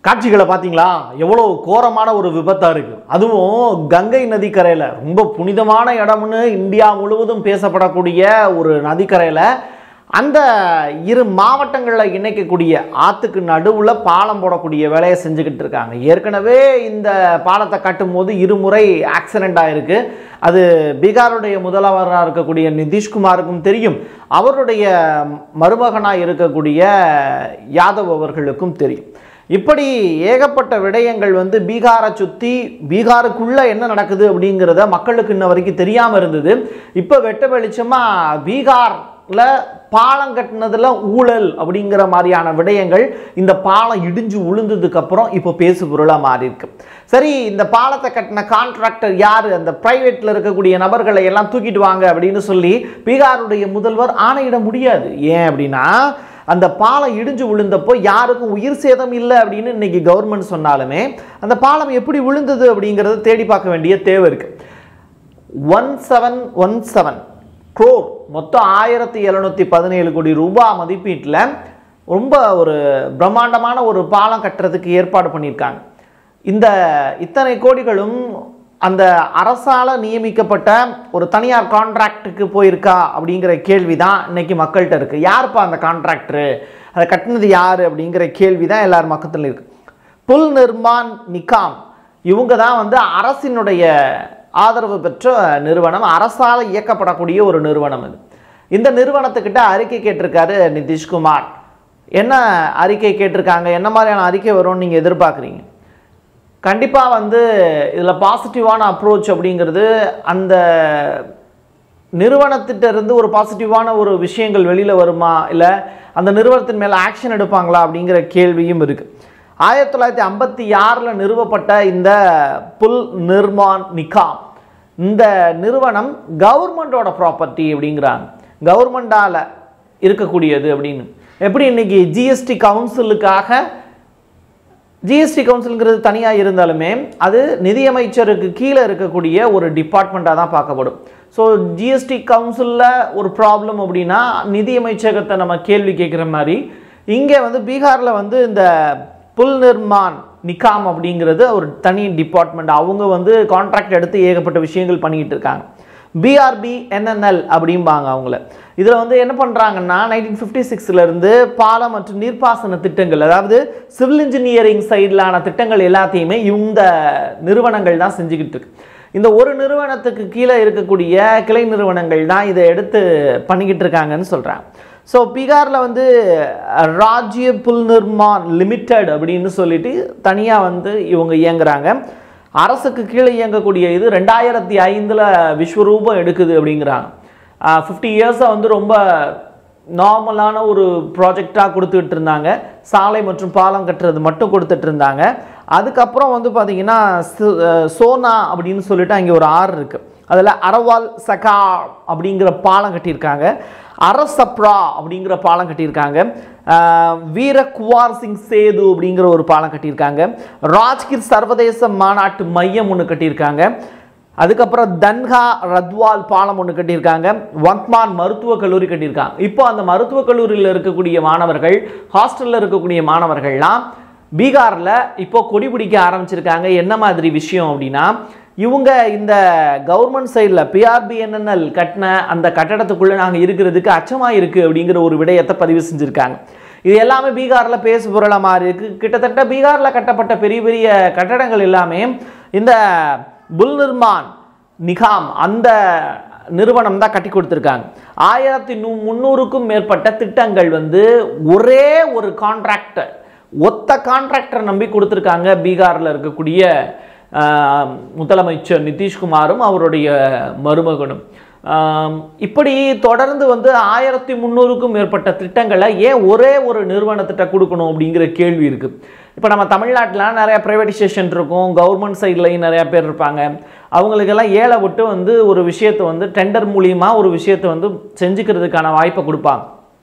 காட்சிகளை பார்த்தீங்களா எவ்வளோ கோரமான ஒரு விபத்தாக இருக்குது அதுவும் கங்கை நதிக்கரையில் ரொம்ப புனிதமான இடம்னு இந்தியா முழுவதும் பேசப்படக்கூடிய ஒரு நதிக்கரையில் அந்த இரு மாவட்டங்களில் இணைக்கக்கூடிய ஆற்றுக்கு நடுவில் பாலம் போடக்கூடிய வேலையை செஞ்சுக்கிட்டு இருக்காங்க ஏற்கனவே இந்த பாலத்தை கட்டும்போது இருமுறை ஆக்சிடெண்ட் ஆயிருக்கு அது பீகாருடைய முதல்வராக இருக்கக்கூடிய நிதிஷ்குமாருக்கும் தெரியும் அவருடைய மருமகனாக இருக்கக்கூடிய யாதவ் அவர்களுக்கும் தெரியும் இப்படி ஏகப்பட்ட விடயங்கள் வந்து பீகாரை சுற்றி பீகாருக்குள்ளே என்ன நடக்குது அப்படிங்கிறத மக்களுக்கு இன்ன வரைக்கும் தெரியாமல் இருந்தது இப்போ வெட்ட வெளிச்சமாக பீகாரில் பாலம் கட்டினதில் ஊழல் அப்படிங்கிற மாதிரியான விடயங்கள் இந்த பாலம் இடிஞ்சு விழுந்ததுக்கப்புறம் இப்போ பேசு பொருளாக மாறி இருக்கு சரி இந்த பாலத்தை கட்டின கான்ட்ராக்டர் யார் அந்த பிரைவேட்டில் இருக்கக்கூடிய நபர்களை எல்லாம் தூக்கிட்டு வாங்க அப்படின்னு சொல்லி பீகாருடைய முதல்வர் ஆணையிட முடியாது ஏன் அப்படின்னா அந்த பாலம் இடிஞ்சு விழுந்தப்போ யாருக்கும் உயிர் சேதம் இல்லை அப்படின்னு இன்னைக்கு கவர்மெண்ட் சொன்னாலுமே அந்த பாலம் எப்படி விழுந்தது அப்படிங்கிறத தேடி பார்க்க வேண்டிய தேவை இருக்கு one seven one seven crore மொத்தம் ஆயிரத்தி எழுநூற்றி பதினேழு கோடி ரூபாய் மதிப்பீட்டில் ரொம்ப ஒரு பிரம்மாண்டமான ஒரு பாலம் கட்டுறதுக்கு ஏற்பாடு பண்ணியிருக்காங்க இந்த இத்தனை கோடிகளும் அந்த அரசால நியமிக்கப்பட்ட ஒரு தனியார் கான்ட்ராக்டுக்கு போயிருக்கா அப்படிங்கிற கேள்வி தான் இன்னைக்கு மக்கள்கிட்ட இருக்கு யாருப்பா அந்த கான்ட்ராக்டரு அதை கட்டினது யார் அப்படிங்கிற கேள்வி தான் எல்லார் மக்கத்தில் இருக்கு புல் நிர்மான் நிகாம் இவங்க தான் வந்து அரசினுடைய ஆதரவு பெற்ற நிறுவனம் அரசால் இயக்கப்படக்கூடிய ஒரு நிறுவனம் இது இந்த நிறுவனத்துக்கிட்ட அறிக்கை கேட்டிருக்காரு நிதிஷ்குமார் என்ன அறிக்கை கேட்டிருக்காங்க என்ன மாதிரியான அறிக்கை வரும்னு நீங்கள் எதிர்பார்க்குறீங்க கண்டிப்பாக வந்து இதில் பாசிட்டிவான அப்ரோச் அப்படிங்கிறது அந்த நிறுவனத்திட்ட இருந்து ஒரு பாசிட்டிவான ஒரு விஷயங்கள் வெளியில் வருமா இல்லை அந்த நிறுவனத்தின் மேலே ஆக்ஷன் எடுப்பாங்களா அப்படிங்கிற கேள்வியும் இருக்குது ஆயிரத்தி தொள்ளாயிரத்தி ஐம்பத்தி ஆறில் நிறுவப்பட்ட இந்த புல் நிர்மான் நிகாம் இந்த நிறுவனம் கவர்மெண்டோட ப்ராப்பர்ட்டி அப்படிங்கிறாங்க கவர்மெண்டால் இருக்கக்கூடியது அப்படின்னு எப்படி இன்னைக்கு ஜிஎஸ்டி கவுன்சிலுக்காக ஜிஎஸ்டி கவுன்சிலுங்கிறது தனியாக இருந்தாலுமே அது நிதியமைச்சருக்கு கீழே இருக்கக்கூடிய ஒரு டிபார்ட்மெண்ட்டாக தான் பார்க்கப்படும் ஸோ ஜிஎஸ்டி கவுன்சிலில் ஒரு ப்ராப்ளம் அப்படின்னா நிதியமைச்சகத்தை நம்ம கேள்வி கேட்குற மாதிரி இங்கே வந்து பீகாரில் வந்து இந்த புல் நிர்மான் நிகாம் அப்படிங்கிறது ஒரு தனி டிபார்ட்மெண்ட் அவங்க வந்து கான்ட்ராக்ட் எடுத்து ஏகப்பட்ட விஷயங்கள் பண்ணிக்கிட்டு இருக்காங்க பிஆர்பி என்என்எல் அப்படிம்பாங்க அவங்கள இதில் வந்து என்ன பண்ணுறாங்கன்னா நைன்டீன் ஃபிஃப்டி சிக்ஸ்லேருந்து பாலம் மற்றும் நீர்ப்பாசன திட்டங்கள் அதாவது சிவில் இன்ஜினியரிங் சைடிலான திட்டங்கள் எல்லாத்தையுமே இந்த நிறுவனங்கள் தான் செஞ்சுக்கிட்டு இருக்கு இந்த ஒரு நிறுவனத்துக்கு கீழே இருக்கக்கூடிய கிளை நிறுவனங்கள் தான் இதை எடுத்து பண்ணிக்கிட்டு இருக்காங்கன்னு சொல்கிறாங்க ஸோ பீகாரில் வந்து ராஜ்ய புல் நிர்மான் லிமிடெட் அப்படின்னு சொல்லிட்டு தனியாக வந்து இவங்க இயங்குறாங்க அரசுக்கு கீழே இயங்கக்கூடிய இது ரெண்டாயிரத்தி ஐந்தில் விஸ்வரூபம் எடுக்குது அப்படிங்கிறாங்க ஃபிஃப்டி இயர்ஸை வந்து ரொம்ப நார்மலான ஒரு ப்ராஜெக்டாக கொடுத்துட்டு இருந்தாங்க சாலை மற்றும் பாலம் கட்டுறது மட்டும் கொடுத்துட்டு இருந்தாங்க அதுக்கப்புறம் வந்து பார்த்தீங்கன்னா சு- அஹ் சோனா அப்படின்னு சொல்லிட்டு அங்கே ஒரு ஆறு இருக்குது அதில் அரவால் சகா அப்படிங்கிற பாலம் கட்டியிருக்காங்க அரசப்ரா அப்படிங்கிற பாலம் கட்டியிருக்காங்க ஆஹ் வீர குவார் சிங் சேது அப்படிங்கிற ஒரு பாலம் கட்டியிருக்காங்க ராஜ்கிர் சர்வதேச மாநாட்டு மையம் ஒன்று கட்டியிருக்காங்க அதுக்கப்புறம் தன்ஹா ரத்வால் பாலம் ஒன்று கட்டியிருக்காங்க வக்மான் மருத்துவக் கல்லூரி கட்டியிருக்காங்க இப்போ அந்த மருத்துவக் கல்லூரியில் இருக்கக்கூடிய மாணவர்கள் ஹாஸ்டலில் இருக்கக்கூடிய மாணவர்கள்லாம் பீகாரில் இப்போ கொடி பிடிக்க ஆரம்பிச்சிருக்காங்க என்ன மாதிரி விஷயம் அப்படின்னா இவங்க இந்த கவர்மெண்ட் சைடில் பிஆர்பிஎன்என்எல் கட்டின அந்த கட்டடத்துக்குள்ளே நாங்கள் இருக்கிறதுக்கு அச்சமாக இருக்குது அப்படிங்கிற ஒரு விடயத்தை பதிவு செஞ்சுருக்காங்க இது எல்லாமே பீகாரில் பேசு பொருளாக மாறி இருக்கு கிட்டத்தட்ட பீகாரில் கட்டப்பட்ட பெரிய பெரிய கட்டடங்கள் எல்லாமே இந்த புல் நிர்மான் நிகாம் அந்த நிறுவனம் தான் கட்டி கொடுத்துருக்காங்க ஆயிரத்தி நூ முந்நூறுக்கும் மேற்பட்ட திட்டங்கள் வந்து ஒரே ஒரு கான்ட்ராக்டர் ஒத்த கான்ட்ராக்டர் நம்பி கொடுத்துருக்காங்க பீகாரில் இருக்கக்கூடிய ஆஹ், முதலமைச்சர் நிதிஷ்குமாரும் அவருடைய மருமகனும் ஆம், இப்படி தொடர்ந்து வந்து ஆயிரத்தி முந்நூறுக்கும் மேற்பட்ட திட்டங்களை ஏன் ஒரே ஒரு நிறுவனத்திட்ட கொடுக்கணும் அப்படிங்கிற கேள்வி இருக்கு இப்போ நம்ம தமிழ்நாட்டில் நிறைய ப்ரைவேடைசேஷன் இருக்கும் கவர்மெண்ட் சைட்லையும் நிறைய பேர் இருப்பாங்க அவங்களுக்கெல்லாம் ஏழை விட்டு வந்து ஒரு விஷயத்தை வந்து டெண்டர் மூலியமா ஒரு விஷயத்தை வந்து செஞ்சுக்கிறதுக்கான வாய்ப்பை கொடுப்பாங்க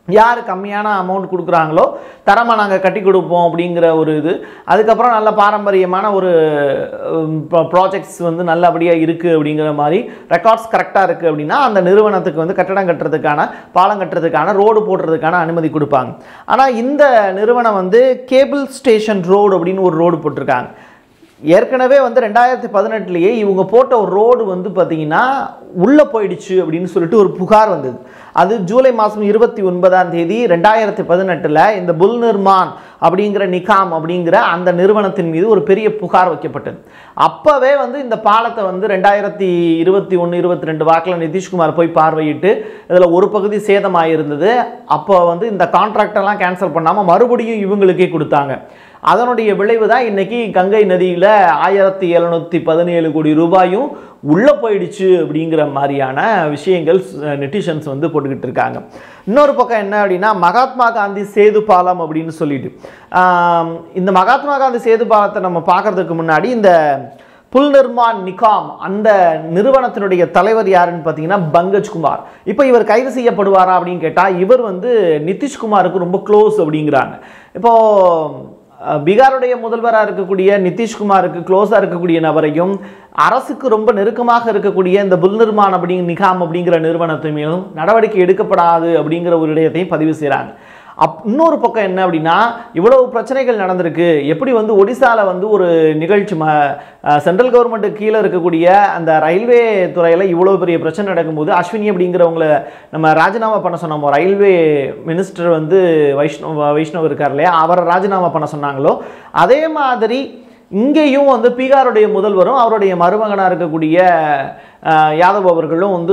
யார் கம்மியான அமௌண்ட் கொடுக்குறாங்களோ தரமாக நாங்கள் கட்டி கொடுப்போம் அப்படிங்கிற ஒரு இது அதுக்கப்புறம் நல்ல பாரம்பரியமான ஒரு ப்ராஜெக்ட்ஸ் வந்து நல்லபடியாக இருக்குது அப்படிங்கிற மாதிரி ரெக்கார்ட்ஸ் கரெக்டாக இருக்குது அப்படின்னா அந்த நிறுவனத்துக்கு வந்து கட்டடம் கட்டுறதுக்கான பாலம் கட்டுறதுக்கான ரோடு போடுறதுக்கான அனுமதி கொடுப்பாங்க ஆனால் இந்த நிறுவனம் வந்து கேபிள் ஸ்டேஷன் ரோடு அப்படின்னு ஒரு ரோடு போட்டிருக்காங்க ஏற்கனவே வந்து ரெண்டாயிரத்தி பதினெட்டுலேயே இவங்க போட்ட ஒரு ரோடு வந்து பார்த்தீங்கன்னா உள்ளே போயிடுச்சு அப்படின்னு சொல்லிட்டு ஒரு புகார் வந்தது அது ஜூலை மாதம் இருபத்தி ஒன்பதாம் தேதி ரெண்டாயிரத்தி பதினெட்டில் இந்த புல் நிர்மான் அப்படிங்கிற நிகாம் அப்படிங்கிற அந்த நிறுவனத்தின் மீது ஒரு பெரிய புகார் வைக்கப்பட்டது அப்போவே வந்து இந்த பாலத்தை வந்து ரெண்டாயிரத்தி இருபத்தி ஒன்று இருபத்தி ரெண்டு வாக்கில் நிதிஷ்குமார் போய் பார்வையிட்டு இதில் ஒரு பகுதி சேதமாயிருந்தது அப்போ வந்து இந்த கான்ட்ராக்டெல்லாம் கேன்சல் பண்ணாமல் மறுபடியும் இவங்களுக்கே கொடுத்தாங்க அதனுடைய விளைவு தான் இன்னைக்கு கங்கை நதியில் ஆயிரத்தி எழுநூற்றி பதினேழு கோடி ரூபாயும் உள்ளே போயிடுச்சு அப்படிங்கிற மாதிரியான விஷயங்கள் நெட்டிஷன்ஸ் வந்து போட்டுக்கிட்டு இருக்காங்க இன்னொரு பக்கம் என்ன அப்படின்னா மகாத்மா காந்தி சேது பாலம் அப்படின்னு சொல்லிட்டு ஆம், இந்த மகாத்மா காந்தி சேது பாலத்தை நம்ம பார்க்கறதுக்கு முன்னாடி இந்த புல் நிர்மான் நிகாம் அந்த நிறுவனத்தினுடைய தலைவர் யாருன்னு பார்த்தீங்கன்னா பங்கஜ் குமார் இப்போ இவர் கைது செய்யப்படுவாரா அப்படின்னு கேட்டால் இவர் வந்து நிதிஷ்குமாருக்கு ரொம்ப க்ளோஸ் அப்படிங்கிறாங்க இப்போ அஹ், பீகாருடைய முதல்வராக இருக்கக்கூடிய நிதிஷ்குமாருக்கு க்ளோஸாக இருக்கக்கூடிய நபரையும் அரசுக்கு ரொம்ப நெருக்கமாக இருக்கக்கூடிய இந்த புல் நிர்மான் அப்படிங்கிற நிகாம் அப்படிங்கிற நிறுவனத்தை மேலும் நடவடிக்கை எடுக்கப்படாது அப்படிங்கிற ஒரு விடயத்தையும் பதிவு செய்கிறாங்க அப் இன்னொரு பக்கம் என்ன அப்படின்னா இவ்வளவு பிரச்சனைகள் நடந்திருக்கு எப்படி வந்து ஒடிசால வந்து ஒரு நிகழ்ச்சி ம சென்ட்ரல் கவர்மெண்ட்டுக்கு கீழே இருக்கக்கூடிய அந்த ரயில்வே துறையில் இவ்வளோ பெரிய பிரச்சனை நடக்கும்போது அஸ்வினி அப்படிங்கிறவங்கள நம்ம ராஜினாமா பண்ண சொன்னோம் ரயில்வே மினிஸ்டர் வந்து வைஷ்ணவ் வைஷ்ணவ் இருக்கார் இல்லையா அவரை ராஜினாமா பண்ண சொன்னாங்களோ அதே மாதிரி இங்கேயும் வந்து பீகாருடைய முதல்வரும் அவருடைய மருமகனாக இருக்கக்கூடிய அஹ், யாதவ் அவர்களும் வந்து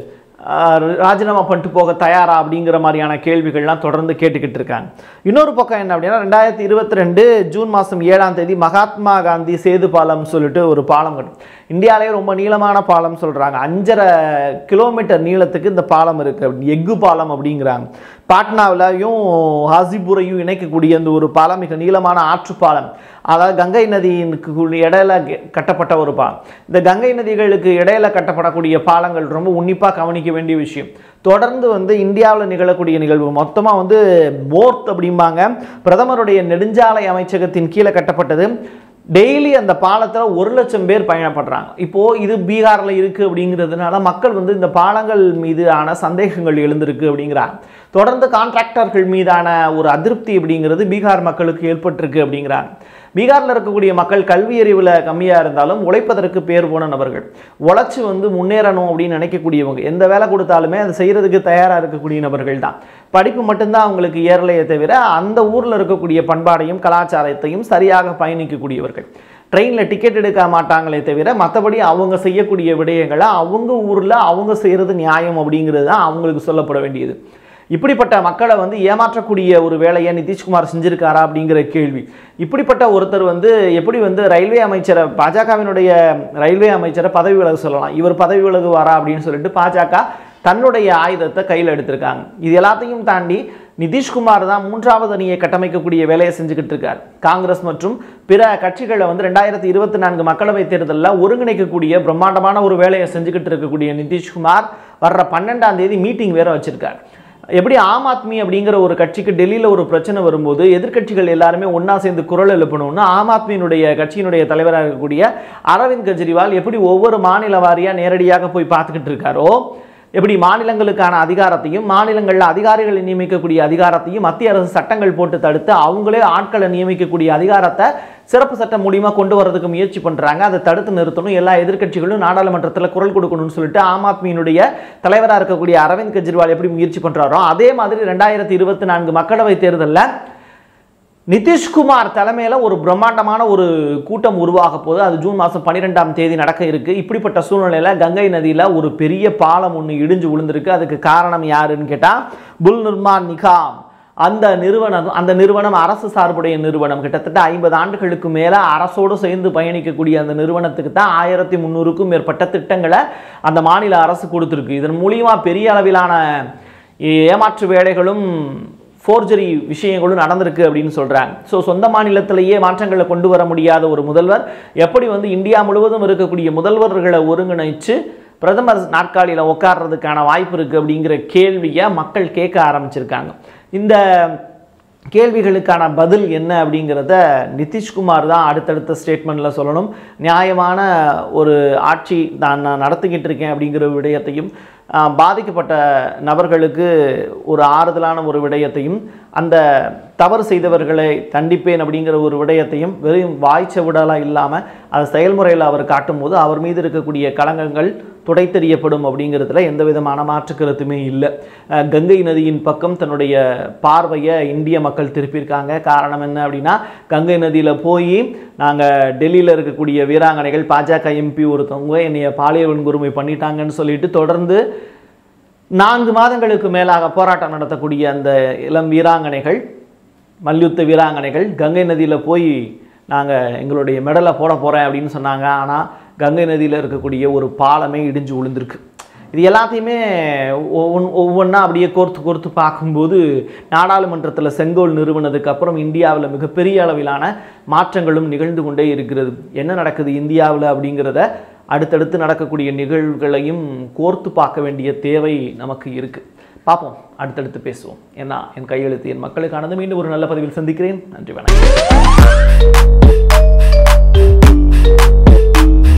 ஆஹ் ராஜினாமா பண்ணிட்டு போக தயாரா அப்படிங்கிற மாதிரியான கேள்விகள்லாம் தொடர்ந்து கேட்டுக்கிட்டு இருக்காங்க இன்னொரு பக்கம் என்ன அப்படின்னா ரெண்டாயிரத்தி இருபத்தி ரெண்டு ஜூன் மாதம் ஏழாம் தேதி மகாத்மா காந்தி சேது பாலம் சொல்லிட்டு ஒரு பாலம் கட்டும் இந்தியாவிலேயே ரொம்ப நீளமான பாலம் சொல்கிறாங்க அஞ்சரை கிலோமீட்டர் நீளத்துக்கு இந்த பாலம் இருக்குது எஃகு பாலம் அப்படிங்கிறாங்க பாட்னாவிலையும் ஹாசிபூரையும் இணைக்கக்கூடிய இந்த ஒரு பாலம் மிக நீளமான ஆற்று பாலம் அதாவது கங்கை நதிக்கு இடையில கெ- கட்டப்பட்ட ஒரு பாலம் இந்த கங்கை நதிகளுக்கு இடையில கட்டப்படக்கூடிய பாலங்கள் ரொம்ப உன்னிப்பாக கவனிக்க வேண்டிய விஷயம் தொடர்ந்து வந்து இந்தியாவில் நிகழக்கூடிய நிகழ்வு மொத்தமாக வந்து போர்த் அப்படிம்பாங்க பிரதமருடைய நெடுஞ்சாலை அமைச்சகத்தின் கீழே கட்டப்பட்டது டெய்லி அந்த பாலத்தில் ஒரு லட்சம் பேர் பயணப்படுறாங்க இப்போது இது பீகாரில் இருக்குது அப்படிங்கிறதுனால மக்கள் வந்து இந்த பாலங்கள் மீதான சந்தேகங்கள் எழுந்திருக்கு அப்படிங்கிறாங்க தொடர்ந்து கான்ட்ராக்டர்கள் மீதான ஒரு அதிருப்தி அப்படிங்கிறது பீகார் மக்களுக்கு ஏற்பட்டிருக்கு அப்படிங்கிறாங்க பீகாரில் இருக்கக்கூடிய மக்கள் கல்வி அறிவில் கம்மியாக இருந்தாலும் உழைப்பதற்கு பேர் போன நபர்கள் உழைச்சி வந்து முன்னேறணும் அப்படின்னு நினைக்கக்கூடியவங்க எந்த வேலை கொடுத்தாலுமே அதை செய்கிறதுக்கு தயாராக இருக்கக்கூடிய நபர்கள் தான் படிப்பு மட்டும்தான் அவங்களுக்கு ஏறலையே தவிர அந்த ஊரில் இருக்கக்கூடிய பண்பாடையும் கலாச்சாரத்தையும் சரியாக பயணிக்கக்கூடியவர்கள் ட்ரெயினில் டிக்கெட் எடுக்க மாட்டாங்களே தவிர மற்றபடி அவங்க செய்யக்கூடிய விடயங்களை அவங்க ஊரில் அவங்க செய்கிறது நியாயம் அப்படிங்கிறது தான் அவங்களுக்கு சொல்லப்பட வேண்டியது இப்படிப்பட்ட மக்களை வந்து ஏமாற்றக்கூடிய ஒரு வேலையை நிதிஷ்குமார் செஞ்சிருக்காரா அப்படிங்கிற கேள்வி இப்படிப்பட்ட ஒருத்தர் வந்து எப்படி வந்து ரயில்வே அமைச்சரை பாஜகவினுடைய ரயில்வே அமைச்சரை பதவி விலக சொல்லலாம் இவர் பதவி விலகுவாரா அப்படின்னு சொல்லிட்டு பாஜக தன்னுடைய ஆயுதத்தை கையில் எடுத்திருக்காங்க இது எல்லாத்தையும் தாண்டி நிதிஷ்குமார் தான் மூன்றாவது அணியை கட்டமைக்கக்கூடிய வேலையை செஞ்சுக்கிட்டு இருக்கார் காங்கிரஸ் மற்றும் பிற கட்சிகளை வந்து ரெண்டாயிரத்தி இருபத்தி நான்கு மக்களவைத் தேர்தலில் ஒருங்கிணைக்கக்கூடிய பிரம்மாண்டமான ஒரு வேலையை செஞ்சுக்கிட்டு இருக்கக்கூடிய நிதிஷ்குமார் வர்ற பன்னெண்டாம் தேதி மீட்டிங் வேற வச்சிருக்கார் எப்படி ஆம் ஆத்மி அப்படிங்கிற ஒரு கட்சிக்கு டெல்லியில் ஒரு பிரச்சனை வரும்போது எதிர்க்கட்சிகள் எல்லாருமே ஒன்றா சேர்ந்து குரல் எழுப்பணும்னு ஆம் ஆத்மியினுடைய கட்சியினுடைய தலைவராக இருக்கக்கூடிய அரவிந்த் கெஜ்ரிவால் எப்படி ஒவ்வொரு மாநில வாரியாக நேரடியாக போய் பார்த்துக்கிட்டு இருக்காரோ எப்படி மாநிலங்களுக்கான அதிகாரத்தையும் மாநிலங்களில் அதிகாரிகளை நியமிக்கக்கூடிய அதிகாரத்தையும் மத்திய அரசு சட்டங்கள் போட்டு தடுத்து அவங்களே ஆட்களை நியமிக்கக்கூடிய அதிகாரத்தை சிறப்பு சட்டம் மூலியமா கொண்டு வரதுக்கு முயற்சி பண்றாங்க அதை தடுத்து நிறுத்தணும் எல்லா எதிர்க்கட்சிகளும் நாடாளுமன்றத்தில் குரல் கொடுக்கணும்னு சொல்லிட்டு ஆம் ஆத்மியினுடைய தலைவராக இருக்கக்கூடிய அரவிந்த் கெஜ்ரிவால் எப்படி முயற்சி பண்றாரோ அதே மாதிரி ரெண்டாயிரத்தி இருபத்தி நான்கு மக்களவைத் தேர்தலில் நிதிஷ்குமார் தலைமையில் ஒரு பிரம்மாண்டமான ஒரு கூட்டம் உருவாக போகுது அது ஜூன் மாதம் பன்னிரெண்டாம் தேதி நடக்க இருக்கு இப்படிப்பட்ட சூழ்நிலையில் கங்கை நதியில் ஒரு பெரிய பாலம் ஒன்று இடிஞ்சு விழுந்திருக்கு அதுக்கு காரணம் யாருன்னு கேட்டால் புல் நிர்மான் நிகாம் அந்த நிறுவனம் அந்த நிறுவனம் அரசு சார்புடைய நிறுவனம் கிட்டத்தட்ட ஐம்பது ஆண்டுகளுக்கு மேலே அரசோடு சேர்ந்து பயணிக்கக்கூடிய அந்த நிறுவனத்துக்கு தான் ஆயிரத்தி முந்நூறுக்கும் மேற்பட்ட திட்டங்களை அந்த மாநில அரசு கொடுத்துருக்கு இதன் மூலியமா பெரிய அளவிலான ஏமாற்று வேலைகளும் ஃபோர்ஜரி விஷயங்களும் நடந்திருக்கு அப்படின்னு சொல்கிறாங்க ஸோ சொந்த மாநிலத்திலேயே மாற்றங்களை கொண்டு வர முடியாத ஒரு முதல்வர் எப்படி வந்து இந்தியா முழுவதும் இருக்கக்கூடிய முதல்வர்களை ஒருங்கிணைச்சு பிரதமர் நாற்காலியில் உட்கார்றதுக்கான வாய்ப்பு இருக்குது அப்படிங்கிற கேள்வியை மக்கள் கேட்க ஆரம்பிச்சிருக்காங்க இந்த கேள்விகளுக்கான பதில் என்ன அப்படிங்கிறத நிதிஷ்குமார் தான் அடுத்தடுத்த ஸ்டேட்மெண்ட்டில் சொல்லணும் நியாயமான ஒரு ஆட்சி தான் நான் நடத்திக்கிட்டு இருக்கேன் அப்படிங்கிற விடயத்தையும் ஆஹ், பாதிக்கப்பட்ட நபர்களுக்கு ஒரு ஆறுதலான ஒரு விடயத்தையும் அந்த தவறு செய்தவர்களை தண்டிப்பேன் அப்படிங்கிற ஒரு விடயத்தையும் வெறும் வாய்ச்ச விடலாம் இல்லாமல் அதை செயல்முறையில் அவர் காட்டும்போது அவர் மீது இருக்கக்கூடிய களங்கங்கள் துடைத்தெறியப்படும் அப்படிங்கிறதுல எந்த விதமான மாற்று கருத்துமே இல்லை அஹ் கங்கை நதியின் பக்கம் தன்னுடைய பார்வையை இந்திய மக்கள் திருப்பியிருக்காங்க காரணம் என்ன அப்படின்னா கங்கை நதியில் போய் நாங்கள் டெல்லியில் இருக்கக்கூடிய வீராங்கனைகள் பாஜக எம்பி ஒருத்தவங்க என்னைய பாலியல் வன்கொடுமை பண்ணிட்டாங்கன்னு சொல்லிட்டு தொடர்ந்து நான்கு மாதங்களுக்கு மேலாக போராட்டம் நடத்தக்கூடிய அந்த இளம் வீராங்கனைகள் மல்யுத்த வீராங்கனைகள் கங்கை நதியில் போய் நாங்கள் எங்களுடைய மெடலை போட போகிறேன் அப்படின்னு சொன்னாங்க ஆனால் கங்கை நதியில் இருக்கக்கூடிய ஒரு பாலமே இடிஞ்சு விழுந்திருக்கு இது எல்லாத்தையுமே ஒவ்வொன் ஒவ்வொன்றா அப்படியே கோர்த்து கோர்த்து பார்க்கும்போது நாடாளுமன்றத்தில் செங்கோல் நிறுவனதுக்கு அப்புறம் இந்தியாவில் மிகப்பெரிய அளவிலான மாற்றங்களும் நிகழ்ந்து கொண்டே இருக்கிறது என்ன நடக்குது இந்தியாவில் அப்படிங்கிறத அடுத்தடுத்து நடக்கக்கூடிய நிகழ்வுகளையும் கோர்த்து பார்க்க வேண்டிய தேவை நமக்கு இருக்குது பார்ப்போம் அடுத்தடுத்து பேசுவோம் ஏன்னா என் கையெழுத்து என் மக்களுக்கானது மீண்டும் ஒரு நல்ல பதிவில் சந்திக்கிறேன் நன்றி வணக்கம்